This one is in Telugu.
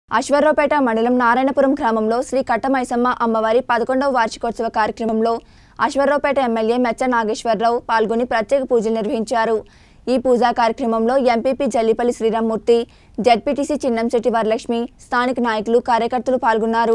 అశ్వరావుపేట మండలం నారాయణపురం గ్రామంలో శ్రీ కట్టమైసమ్మ అమ్మవారి పదకొండవ వార్షికోత్సవ కార్యక్రమంలో అశ్వరావుపేట ఎమ్మెల్యే మెచ్చ నాగేశ్వరరావు పాల్గొని ప్రత్యేక పూజలు నిర్వహించారు ఈ పూజా కార్యక్రమంలో ఎంపీపీ జల్లిపల్లి శ్రీరామ్మూర్తి జడ్పీటీసీ చిన్నంశెట్టి వరలక్ష్మి స్థానిక నాయకులు కార్యకర్తలు పాల్గొన్నారు